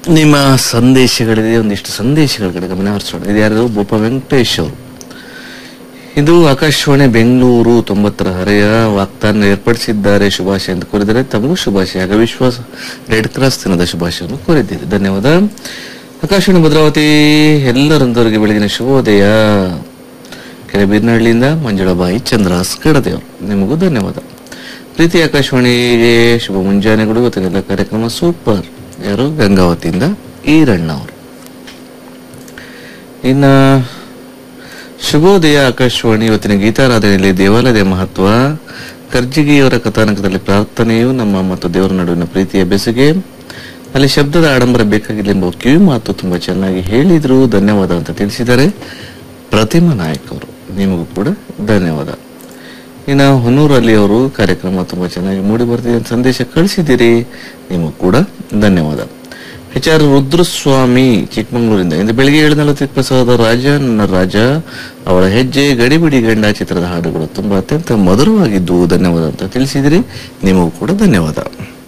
ನಿಮ್ಮ ಸಂದೇಶಗಳಿದೆ ಒಂದಿಷ್ಟು ಸಂದೇಶಗಳ ಕಡೆ ಗಮನ ಹರಿಸೋಣ ಇದು ಯಾರು ಬೋಪ ವೆಂಕಟೇಶ್ ಅವರು ಇದು ಆಕಾಶವಾಣಿ ಬೆಂಗಳೂರು ತೊಂಬತ್ತರ ಹರೆಯ ವಾಗ್ದಾನ ಏರ್ಪಡಿಸಿದ್ದಾರೆ ಶುಭಾಶಯ ಅಂತ ಕೋರಿದರೆ ತಮಗೂ ಶುಭಾಶಯ ಆಗ ವಿಶ್ವಾಸ ರೆಡ್ ಕ್ರಾಸ್ ದಿನದ ಶುಭಾಶಯವನ್ನು ಕೋರಿದ್ದೀರಿ ಧನ್ಯವಾದ ಆಕಾಶವಾಣಿ ಭದ್ರಾವತಿ ಎಲ್ಲರಂದವರಿಗೆ ಬೆಳಗಿನ ಶುಭೋದಯ ಕೆರೆಬೀರ್ನಹಳ್ಳಿಯಿಂದ ಮಂಜುಳಾಬಾಯಿ ಚಂದ್ರಾಸ್ ಕಡದೇವರು ನಿಮಗೂ ಧನ್ಯವಾದ ಪ್ರೀತಿ ಆಕಾಶವಾಣಿಗೆ ಶುಭ ಮುಂಜಾನೆಗಳು ಇವತ್ತಿನೆಲ್ಲ ಕಾರ್ಯಕ್ರಮ ಸೂಪರ್ ಯಾರು ಗಂಗಾವತಿಯಿಂದ ಈರಣ್ಣ ಅವರು ಇನ್ನ ಶುಭೋದಯ ಆಕಾಶವಾಣಿ ಇವತ್ತಿನ ಗೀತಾರಾಧನೆಯಲ್ಲಿ ದೇವಾಲಯದ ಮಹತ್ವ ಕರ್ಜಿಗಿಯವರ ಕಥಾನಕದಲ್ಲಿ ಪ್ರಾರ್ಥನೆಯು ನಮ್ಮ ಮತ್ತು ದೇವರ ನಡುವಿನ ಪ್ರೀತಿಯ ಬೆಸುಗೆ ಅಲ್ಲಿ ಶಬ್ದದ ಆಡಂಬರ ಬೇಕಾಗಿಲ್ಲ ಎಂಬ ಕಿವಿ ಮಾತು ತುಂಬಾ ಚೆನ್ನಾಗಿ ಹೇಳಿದ್ರು ಧನ್ಯವಾದ ಅಂತ ತಿಳಿಸಿದ್ದಾರೆ ಪ್ರತಿಮಾ ನಾಯಕ್ ಅವರು ನಿಮಗೂ ಕೂಡ ಧನ್ಯವಾದ ಇನ್ನು ಹೊನ್ನೂರಲ್ಲಿ ಅವರು ಕಾರ್ಯಕ್ರಮ ತುಂಬಾ ಚೆನ್ನಾಗಿ ಮೂಡಿ ಬರ್ತಿದೆ ಅಂತ ಸಂದೇಶ ಕಳಿಸಿದ್ದೀರಿ ನಿಮಗೂ ಕೂಡ ಧನ್ಯವಾದ ಎಚ್ ಆರ್ ರುದ್ರಸ್ವಾಮಿ ಚಿಕ್ಕಮಗಳೂರಿಂದ ಇಂದು ಬೆಳಿಗ್ಗೆ ಏಳು ನಲವತ್ತೈದು ಪ್ರಸಾದ ರಾಜ ನನ್ನ ರಾಜ ಅವಳ ಹೆಜ್ಜೆ ಗಡಿಬಿಡಿ ಗಂಡ ಚಿತ್ರದ ಹಾಡುಗಳು ತುಂಬಾ ಅತ್ಯಂತ ಮಧುರವಾಗಿದ್ದು ಧನ್ಯವಾದ ಅಂತ ತಿಳಿಸಿದಿರಿ ನಿಮಗೂ ಕೂಡ ಧನ್ಯವಾದ